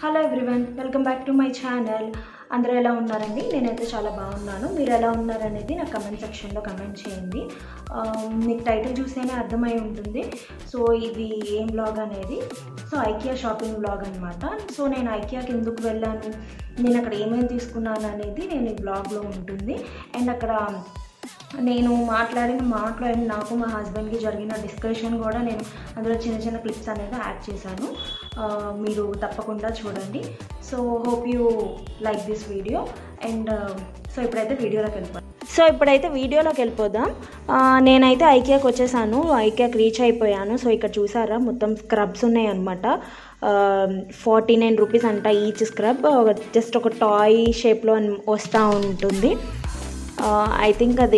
Hello everyone welcome back to my channel అందరూ ఎలా ఉన్నారండి నేనైతే చాలా బాగున్నాను మీరు ఎలా ఉన్నారనేది నా కమెంట్ సెక్షన్లో కమెంట్ చేయండి ఆ, మీకు టైటిల్ చూస్తేనే అర్థమై ఉంటుంది సో ఇది ఏం బ్లాగ్ అనేది సో ఐకియా షాపింగ్ బ్లాగ్ అనమాట సో నేను ఐకియాకి ఎందుకు వెళ్ళాను నేను అక్కడ ఏమేమి తీసుకున్నాను అనేది నేను ఈ బ్లాగ్లో ఉంటుంది అండ్ అక్కడ నేను మాట్లాడిన మాటలు అండ్ నాకు మా హస్బెండ్కి జరిగిన డిస్కషన్ కూడా నేను అందులో చిన్న చిన్న క్లిప్స్ అనేది యాడ్ చేశాను ఆ, మీరు తప్పకుండా చూడండి so hope you like this video and so ఇప్పుడైతే వీడియోలోకి వెళ్ళిపోతాం సో ఇప్పుడైతే వీడియోలోకి వెళ్ళిపోదాం ఆ, నేనైతే ఐకియాకి వచ్చేసాను ఐకియాకి రీచ్ అయిపోయాను సో ఇక్కడ చూసారా మొత్తం స్క్రబ్స్ ఉన్నాయి అనమాట ఫార్టీ నైన్ రూపీస్ అంట ఈచ్ స్క్రబ్ జస్ట్ ఒక టాయ్ షేప్లో వస్తూ ఉంటుంది ఐ థింక్ అది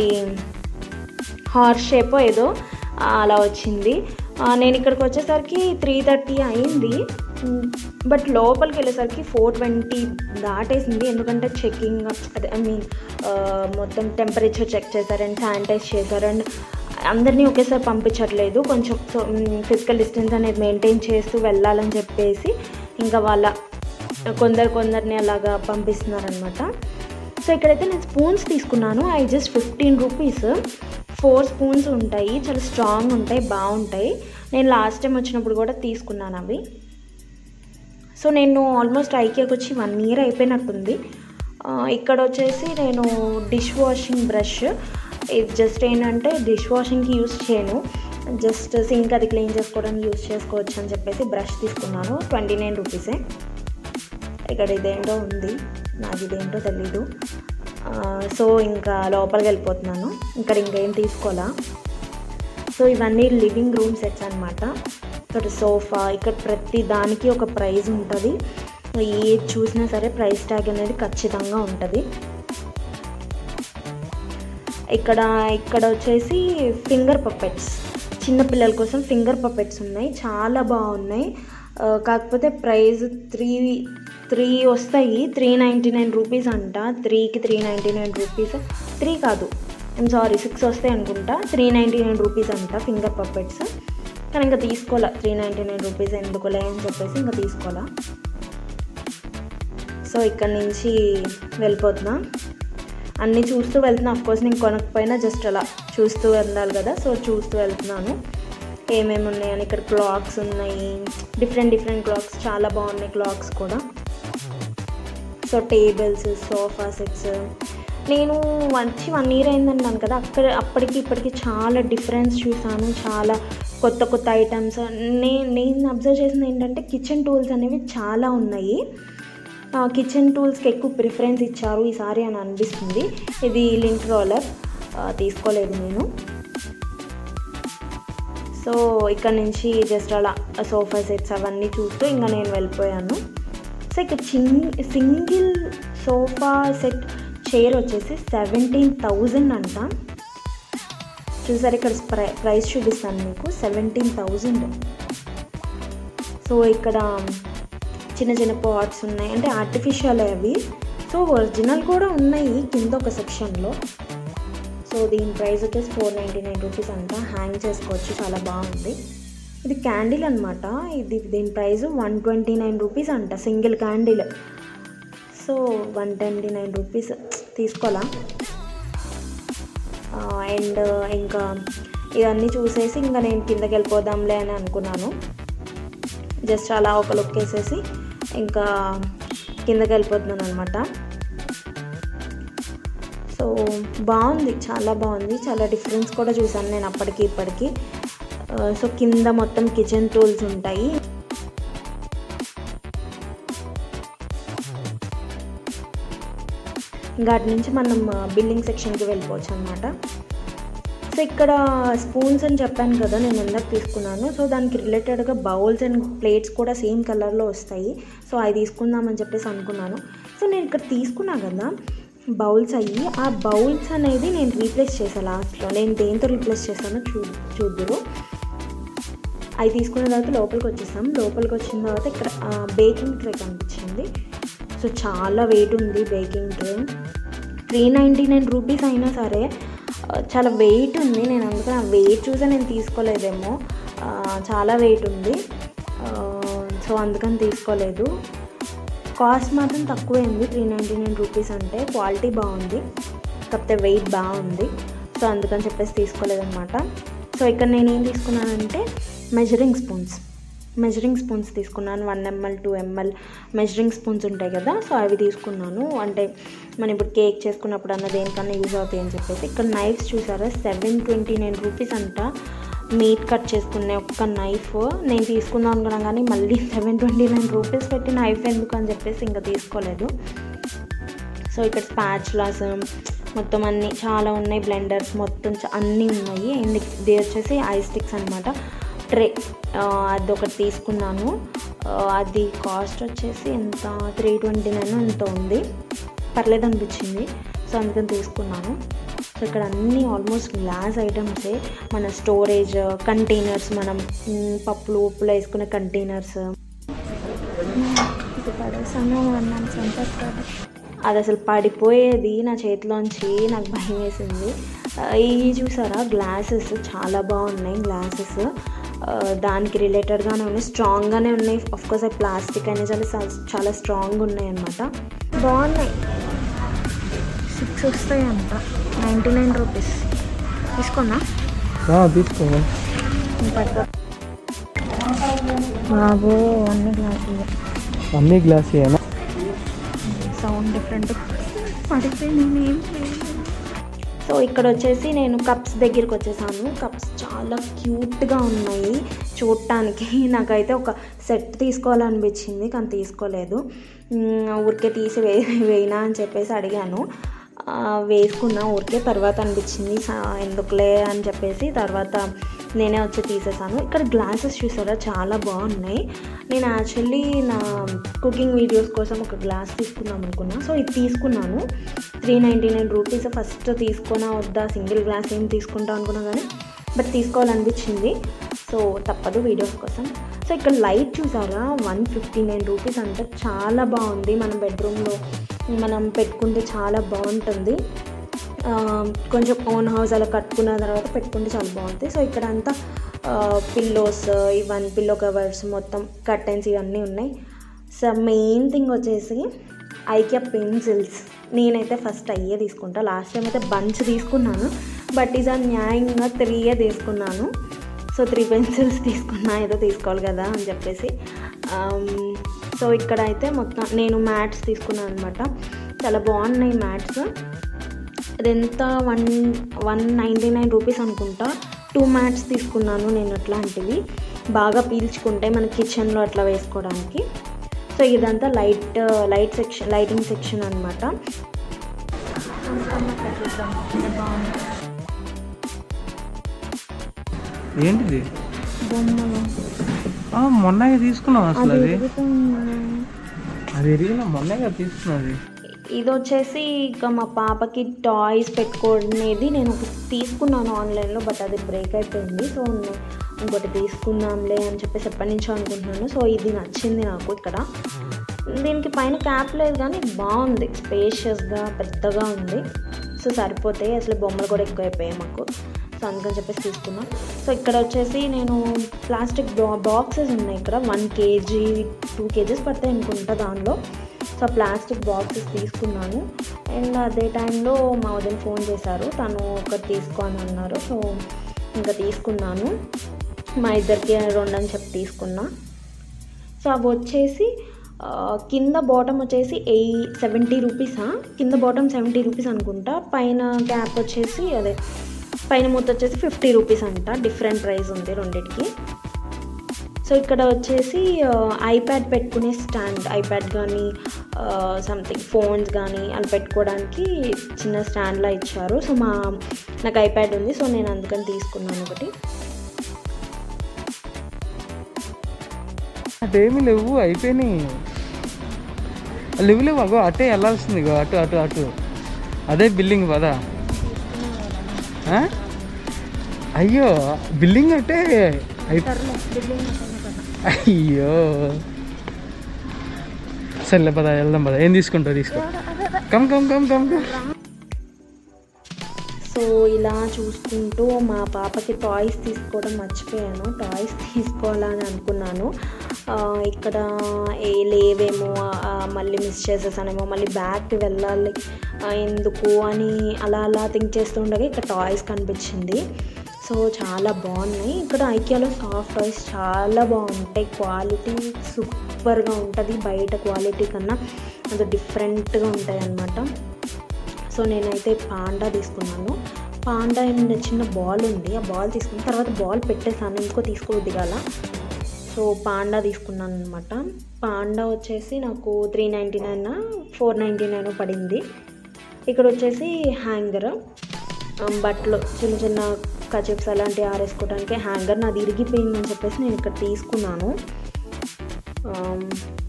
హార్స్ షేప్ ఏదో ఆ, అలా వచ్చింది ఆ, నేను ఇక్కడికి వచ్చేసరికి త్రీ థర్టీ అయింది బట్ లోపలికి వెళ్ళేసరికి ఫోర్ ట్వంటీ దాటేసింది ఎందుకంటే చెకింగ్ అదే ఐ మీన్ మొత్తం టెంపరేచర్ చెక్ చేశారు అండ్ శానిటైజ్ చేశారు అండ్ అందరినీ ఒకేసారి పంపించట్లేదు కొంచెం సో ఫిజికల్ డిస్టెన్స్ అనేది మెయింటైన్ చేస్తూ వెళ్ళాలని చెప్పేసి ఇంకా వాళ్ళ కొందరు కొందరిని అలాగా పంపిస్తున్నారనమాట సో ఇక్కడైతే నేను స్పూన్స్ తీసుకున్నాను అవి just fifteen rupees four spoons ఉంటాయి చాలా స్ట్రాంగ్ ఉంటాయి బాగుంటాయి నేను లాస్ట్ టైం వచ్చినప్పుడు కూడా తీసుకున్నాను అవి సో నేను ఆల్మోస్ట్ ఐకియాకి వచ్చి వన్ ఇయర్ అయిపోయినట్టుంది ఆ, ఇక్కడ వచ్చేసి నేను డిష్ వాషింగ్ బ్రష్ ఇది జస్ట్ ఏంటంటే డిష్ వాషింగ్కి యూస్ చేయను జస్ట్ సింక్ అది క్లీన్ చేసుకోవడానికి యూస్ చేసుకోవచ్చు అని చెప్పేసి బ్రష్ తీసుకున్నాను ట్వంటీ నైన్ రూపీసే ఇక్కడ ఇదేంటో ఉంది నాకు ఇదేంటో తెలీదు ఆ, సో ఇంకా లోపలికి వెళ్ళిపోతున్నాను ఇక్కడ ఇంకేం తీసుకోవాలా సో ఇవన్నీ లివింగ్ రూమ్ సెట్స్ అనమాట ఇక్కడ సోఫా ఇక్కడ ప్రతి దానికి ఒక ప్రైస్ ఉంటుంది ఏది చూసినా సరే ప్రైస్ ట్యాగ్ అనేది ఖచ్చితంగా ఉంటుంది ఇక్కడ ఇక్కడ వచ్చేసి ఫింగర్ పప్పెట్స్ చిన్న పిల్లల కోసం ఫింగర్ పప్పెట్స్ ఉన్నాయి చాలా బాగున్నాయి ఆ, కాకపోతే ప్రైస్ త్రీ త్రీ వస్తాయి త్రీ నైంటీ నైన్ రూపీస్ అంట త్రీకి three ninety nine rupees three కాదు ఐమ్ సారీ సిక్స్ వస్తాయి అనుకుంటా త్రీ నైంటీ నైన్ రూపీస్ అంట ఫింగర్ పప్పెట్స్ కానీ ఇంకా తీసుకోవాలా త్రీ నైంటీ నైన్ రూపీస్ ఎందుకులే అని చెప్పేసి ఇంకా తీసుకోవాలా సో ఇక్కడ నుంచి వెళ్ళిపోతున్నా అన్నీ చూస్తూ వెళ్తున్నా కోర్స్ నేను కొనకపోయినా జస్ట్ అలా చూస్తూ వెళ్ళాలి కదా సో చూస్తూ వెళ్తున్నాను ఏమేమి ఉన్నాయని ఇక్కడ క్లాక్స్ ఉన్నాయి డిఫరెంట్ డిఫరెంట్ క్లాక్స్ చాలా బాగున్నాయి క్లాక్స్ కూడా సో టేబుల్స్ సోఫా సెట్స్ నేను వచ్చి వన్ ఇయర్ అయిందన్నాను కదా అక్కడ అప్పటికి ఇప్పటికి చాలా డిఫరెన్స్ చూసాను చాలా కొత్త కొత్త ఐటమ్స్ నే నేను అబ్జర్వ్ చేసింది ఏంటంటే కిచెన్ టూల్స్ అనేవి చాలా ఉన్నాయి కిచెన్ టూల్స్కి ఎక్కువ ప్రిఫరెన్స్ ఇచ్చారు ఈసారి అని అనిపిస్తుంది ఇది లింక్ రోలర్ తీసుకోలేదు నేను సో ఇక్కడ నుంచి జస్ట్ అలా సోఫా సెట్స్ అవన్నీ చూస్తూ ఇంకా నేను వెళ్ళిపోయాను సో ఇక్కడ చిన్ సింగిల్ సోఫా సెట్ చైర్ వచ్చేసి సెవెంటీన్ థౌజండ్ అంట చూసారు ఇక్కడ ప్రై ప్రైస్ చూపిస్తాను మీకు సెవెంటీన్ థౌజండ్ సో ఇక్కడ చిన్న చిన్న పాట్స్ ఉన్నాయి అంటే ఆర్టిఫిషియల్ అవి సో ఒరిజినల్ కూడా ఉన్నాయి కింద ఒక సెక్షన్లో సో దీని ప్రైస్ వచ్చేసి ఫోర్ నైంటీ నైన్ రూపీస్ అంట హ్యాంగ్ చేసుకోవచ్చు చాలా బాగుంది ఇది క్యాండిల్ అనమాట ఇది దీని price one twenty nine rupees అంట single candle so one twenty nine rupees తీసుకోవాలా అండ్ ఇంకా ఇవన్నీ చూసేసి ఇంకా నేను కిందకి వెళ్ళిపోదాంలే అని అనుకున్నాను జస్ట్ అలా ఒక లుక్ వేసేసి ఇంకా కిందకి వెళ్ళిపోతున్నాను అనమాట సో బాగుంది చాలా బాగుంది చాలా డిఫరెన్స్ కూడా చూసాను నేను అప్పటికి ఇప్పటికి ఆ, సో కింద మొత్తం కిచెన్ టూల్స్ ఉంటాయి ఇంకా అటు నుంచి మనం బిల్లింగ్ సెక్షన్కి వెళ్ళిపోవచ్చు అనమాట సో ఇక్కడ స్పూన్స్ అని చెప్పాను కదా నేను ఎందాక తీసుకున్నాను సో దానికి రిలేటెడ్గా బౌల్స్ అండ్ ప్లేట్స్ కూడా సేమ్ కలర్లో వస్తాయి సో అవి తీసుకుందామని చెప్పేసి అనుకున్నాను సో నేను ఇక్కడ తీసుకున్నా కదా బౌల్స్ అయ్యి ఆ బౌల్స్ అనేది నేను రీప్లేస్ చేశాను లాస్ట్లో నేను దేంతో రీప్లేస్ చేశానో చూ చూద్దురు అవి తీసుకున్న తర్వాత లోపలికి వచ్చేసాం లోపలికి వచ్చిన తర్వాత ఇక్కడ బేకింగ్ ట్రే కనిపించింది సో చాలా వెయిట్ ఉంది baking tray three ninety nine rupees అయినా సరే ఆ, చాలా వెయిట్ ఉంది నేను అందుకని ఆ వెయిట్ చూసే నేను తీసుకోలేదేమో ఆ, చాలా వెయిట్ ఉంది ఆ, సో అందుకని తీసుకోలేదు కాస్ట్ మాత్రం తక్కువైంది త్రీ నైంటీ నైన్ రూపీస్ అంటే క్వాలిటీ బాగుంది కాకపోతే వెయిట్ బాగుంది సో అందుకని చెప్పేసి తీసుకోలేదన్నమాట సో ఇక్కడ నేను ఏం తీసుకున్నానంటే మెజరింగ్ స్పూన్స్ మెజరింగ్ స్పూన్స్ తీసుకున్నాను one ml two ml measuring spoons ఉంటాయి కదా సో అవి తీసుకున్నాను అంటే మనం ఇప్పుడు కేక్ చేసుకున్నప్పుడు అన్న దేనికన్నా యూజ్ అవుతాయి అని చెప్పేసి ఇక్కడ నైఫ్స్ చూసారా సెవెన్ ట్వంటీ నైన్ రూపీస్ అంట మీట్ కట్ చేసుకునే ఒక్క నైఫ్ నేను తీసుకుందాం అనుకున్నాను కానీ మళ్ళీ సెవెన్ ట్వంటీ నైన్ రూపీస్ పెట్టి నైఫ్ ఎందుకు అని చెప్పేసి ఇంకా తీసుకోలేదు సో ఇక్కడ స్పాచ్లాస్ మొత్తం అన్ని చాలా ఉన్నాయి బ్లెండర్స్ మొత్తం చ- అన్నీ ఉన్నాయి అండ్ ఇది వచ్చేసి ఐ స్టిక్స్ అనమాట ట్రే అదొకటి తీసుకున్నాను ఆ, అది కాస్ట్ వచ్చేసి ఎంత త్రీ ట్వంటీ నైన్ ఎంత ఉంది పర్లేదు అనిపించింది సో అందుకని తీసుకున్నాను సో ఇక్కడ అన్నీ ఆల్మోస్ట్ గ్లాస్ ఐటమ్సే మన స్టోరేజ్ కంటైనర్స్ మనం మ్, పప్పులు ఉప్పులు వేసుకునే కంటైనర్స్ ఇది పడేసాను అన్నాను సంపత్తాడు అది అసలు పడిపోయేది నా చేతిలోంచి నాకు భయం వేసింది ఆ, ఇవి చూసారా గ్లాసెస్ చాలా బాగున్నాయి గ్లాసెస్ దానికి రిలేటెడ్గానే ఉన్నాయి స్ట్రాంగ్గానే ఉన్నాయి కోర్స్ అవి ప్లాస్టిక్ అయినా చాలా చాలా స్ట్రాంగ్ ఉన్నాయి అనమాట బాగున్నాయి సిక్స్ వస్తాయి అంట నైంటీ నైన్ రూపీస్ తీసుకున్నా తీసుకో బాబు అన్ని గ్లాసులు అన్ని గ్లాస్ ఏనా సౌండ్ డిఫరెంట్ పడిపోయింది ఏం సో ఇక్కడ వచ్చేసి నేను కప్స్ దగ్గరికి వచ్చేసాను కప్స్ చాలా క్యూట్గా ఉన్నాయి చూడటానికి నాకైతే ఒక సెట్ తీసుకోవాలనిపించింది కానీ తీసుకోలేదు మ్, ఊరికే తీసి వే వేయినా అని చెప్పేసి అడిగాను ఆ, వేసుకున్నా ఊరికే తర్వాత అనిపించింది సా- ఎందుకులే అని చెప్పేసి తర్వాత నేనే వచ్చి తీసేసాను ఇక్కడ గ్లాసెస్ చూసారా చాలా బాగున్నాయి నేను యాక్చువల్లీ నా కుకింగ్ వీడియోస్ కోసం ఒక గ్లాస్ తీసుకుందాం అనుకున్నా సో ఇది తీసుకున్నాను three ninety nine rupees first తీసుకున్నా వద్దా సింగిల్ గ్లాస్ ఏం తీసుకుంటా అనుకున్నా కానీ బట్ తీసుకోవాలనిపించింది సో తప్పదు వీడియోస్ కోసం సో ఇక్కడ లైట్ చూసారా వన్ ఫిఫ్టీ నైన్ రూపీస్ అంటే చాలా బాగుంది మన బెడ్రూమ్లో మనం పెట్టుకుంటే చాలా బాగుంటుంది ఆ, కొంచెం ఓన్ హౌస్ అలా కట్టుకున్న తర్వాత పెట్టుకుంటే చాలా బాగుంటుంది సో ఇక్కడ అంతా పిల్లోస్ ఇవన్నీ పిల్లో కవర్స్ మొత్తం కర్టెన్స్ ఇవన్నీ ఉన్నాయి సో మెయిన్ థింగ్ వచ్చేసి ఐక్యా పెన్సిల్స్ నేనైతే ఫస్ట్ అయ్యే తీసుకుంటా లాస్ట్ టైం అయితే బంచ్ తీసుకున్నాను బట్ ఈసారి న్యాయంగా త్రీయే తీసుకున్నాను సో త్రీ పెన్సిల్స్ తీసుకున్నా ఏదో తీసుకోవాలి కదా అని చెప్పేసి ఆమ్, సో ఇక్కడ అయితే మొత్తం నేను మ్యాట్స్ తీసుకున్నాను అనమాట చాలా బాగున్నాయి మ్యాట్స్ అదెంత one one ninety nine rupees అనుకుంటా టూ మ్యాట్స్ తీసుకున్నాను నేను అట్లాంటివి బాగా పీల్చుకుంటే మన కిచెన్లో అట్లా వేసుకోవడానికి సో ఇదంతా light light section lighting section అనమాట ఏంటిది బొమ్మలు ఆ, మొన్నగా తీసుకున్నాం అసలు అది అది ఎరుగుతున్నాయి. అది ఎరిగిన మొన్నగా తీసుకున్నది ఇది వచ్చేసి ఇక మా పాపకి టాయ్స్ పెట్టుకునేది నేను ఒకటి తీసుకున్నాను ఆన్లైన్లో బట్ అది బ్రేక్ అయిపోయింది సో నే- ఇంకోటి తీసుకుందాంలే అని చెప్పేసి ఎప్పటి నుంచో అనుకుంటున్నాను సో ఇది నచ్చింది నాకు ఇక్కడ దీనికి పైన క్యాప్ లేదు కానీ బాగుంది స్పేషియస్గా పెద్దగా ఉంది సో సరిపోతాయి అసలు బొమ్మలు కూడా ఎక్కువ అయిపోయాయి మాకు సో అందుకని చెప్పేసి తీసుకున్నాం సో ఇక్కడ వచ్చేసి నేను ప్లాస్టిక్ బా బాక్సెస్ ఉన్నాయి ఇక్కడ వన్ కేజీ టూ కేజీస్ పడతాయి అనుకుంటా దానిలో సో ప్లాస్టిక్ బాక్సెస్ తీసుకున్నాను అండ్ అదే టైంలో మా వదిన ఫోన్ చేశారు తను ఒకటి తీసుకో అని అన్నారు సో ఇంకా తీసుకున్నాను మా ఇద్దరికి రెండు అని చెప్పి తీసుకున్నా సో అవి వచ్చేసి ఆ, కింద బాటమ్ వచ్చేసి ఎయి సెవెంటీ రూపీసా కింద బాటమ్ సెవెంటీ రూపీస్ అనుకుంటా పైన క్యాప్ వచ్చేసి అదే పైన మూత వచ్చేసి ఫిఫ్టీ రూపీస్ అంట డిఫరెంట్ ప్రైస్ ఉంది రెండిటికి సో ఇక్కడ వచ్చేసి ఐప్యాడ్ పెట్టుకునే స్టాండ్ ఐప్యాడ్ కానీ సంథింగ్ ఫోన్స్ కానీ అలా పెట్టుకోవడానికి చిన్న స్టాండ్లా ఇచ్చారు సో మా నాకు ఐప్యాడ్ ఉంది సో నేను అందుకని తీసుకున్నాను ఒకటి అటేమీ లేవు అయిపోయినాయి లేవు లేవు అగో అటే వెళ్ళాల్సింది ఇగో అటు అటు అటు అదే బిల్డింగ్ పదా ఆ? అయ్యో బిల్డింగ్ అంటే అయి- అయ్యో సర్లే పద వెళ్దాం పద ఏం తీసుకుంటావు తీసుకో come come come come come so ఇలా చూసుకుంటూ మా పాపకి టాయ్స్ తీసుకోవడం మర్చిపోయాను టాయ్స్ తీసుకోవాలని అనుకున్నాను ఆ, ఇక్కడ ఏ లేవేమో ఆ, మళ్ళీ మిస్ చేసేసానేమో మళ్ళీ బ్యాక్కి వెళ్ళాలి ఆ, ఎందుకు అని అలా అలా థింక్ చేస్తుండగా ఇక్కడ టాయ్స్ కనిపించింది సో చాలా బాగున్నాయి ఇక్కడ ఐకియాలో సాఫ్ట్ టాయ్స్ చాలా బాగుంటాయి క్వాలిటీ సూపర్గా ఉంటుంది బయట క్వాలిటీ కన్నా అది డిఫరెంట్గా ఉంటాయి అన్నమాట సో నేనైతే పాండా తీసుకున్నాను పాండా అండ్ చిన్న బాల్ ఉంది ఆ బాల్ తీసుకున్న తర్వాత బాల్ పెట్టేసాను ఇంకో తీసుకోవద్దు దిగాల సో పాండా తీసుకున్నాను అనమాట పాండా వచ్చేసి నాకు three ninety nine four ninety nine పడింది ఇక్కడ వచ్చేసి హ్యాంగర్ బట్టలు చిన్న చిన్న కచెప్స్ అలాంటివి ఆరేసుకోవడానికి హ్యాంగర్ నాది ఇరిగిపోయిందని చెప్పేసి నేను ఇక్కడ తీసుకున్నాను ఆమ్,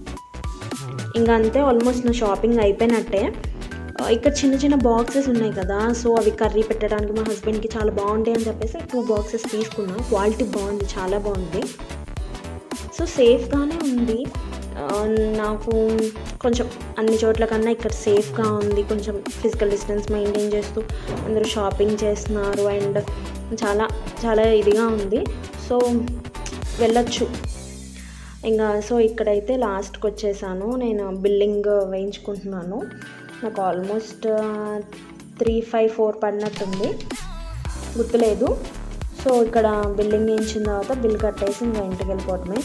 ఇంకా అంతే ఆల్మోస్ట్ నా షాపింగ్ అయిపోయినట్టే ఆ, ఇక్కడ చిన్న చిన్న బాక్సెస్ ఉన్నాయి కదా సో అవి కర్రీ పెట్టడానికి మా హస్బెండ్కి చాలా బాగుంటాయి అని చెప్పేసి టూ బాక్సెస్ తీసుకున్నా క్వాలిటీ బాగుంది చాలా బాగుంది సో సేఫ్గానే ఉంది ఆ, నాకు కొంచెం అన్ని చోట్ల కన్నా ఇక్కడ సేఫ్గా ఉంది కొంచెం ఫిజికల్ డిస్టెన్స్ మెయింటైన్ చేస్తూ అందరూ షాపింగ్ చేస్తున్నారు అండ్ చాలా చాలా ఇదిగా ఉంది సో వెళ్ళొచ్చు ఇంకా సో ఇక్కడైతే లాస్ట్కి వచ్చేసాను నేను బిల్లింగ్ వేయించుకుంటున్నాను నాకు ఆల్మోస్ట్ త్రీ ఫైవ్ ఫోర్ పడినట్టుంది గుర్తులేదు సో ఇక్కడ బిల్లింగ్ వేయించిన తర్వాత బిల్ కట్టేసి ఇంకా ఇంటికి వెళ్ళిపోవటమే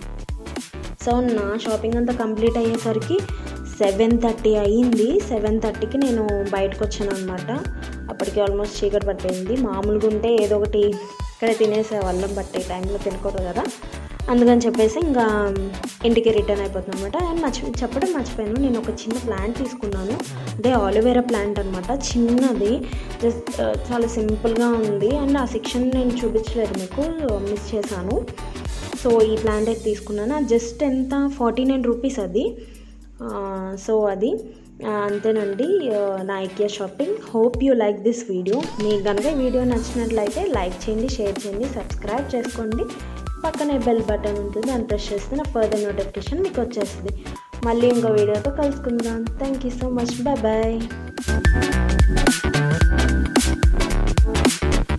సో నా షాపింగ్ అంతా కంప్లీట్ అయ్యేసరికి సెవెన్ థర్టీ అయ్యింది సెవెన్ థర్టీకి నేను బయటకు వచ్చాను అనమాట అప్పటికి ఆల్మోస్ట్ చీకటి పట్టేసింది మామూలుగా ఉంటే ఏదో ఒకటి ఇక్కడ తినేసే వాళ్ళం బట్ ఈ టైంలో తినకూడదు కదా అందుకని చెప్పేసి ఇంకా ఇంటికి రిటర్న్ అయిపోతుంది అనమాట అండ్ మర్చి చెప్పడం మర్చిపోయాను నేను ఒక చిన్న ప్లాంట్ తీసుకున్నాను అదే ఆలివేరా ప్లాంట్ అనమాట చిన్నది జస్ట్ చాలా సింపుల్గా ఉంది అండ్ ఆ సెక్షన్ నేను చూపించలేదు మీకు మిస్ చేశాను సో ఈ ప్లాంట్ అయితే తీసుకున్నాను అది జస్ట్ ఎంత ఫార్టీ నైన్ రూపీస్ అది ఆ, సో అది ఆ, అంతేనండి ఆ, నా IKEA shopping hope you like this video మీకు కనుక ఈ వీడియో నచ్చినట్లయితే లైక్ చేయండి షేర్ చేయండి సబ్స్క్రైబ్ చేసుకోండి పక్కనే బెల్ బటన్ ఉంటుంది దాన్ని ప్రెస్ చేస్తే నా ఫర్దర్ నోటిఫికేషన్ మీకు వచ్చేస్తుంది మళ్ళీ ఇంకో వీడియోతో కలుసుకుందాం thank you so much bye bye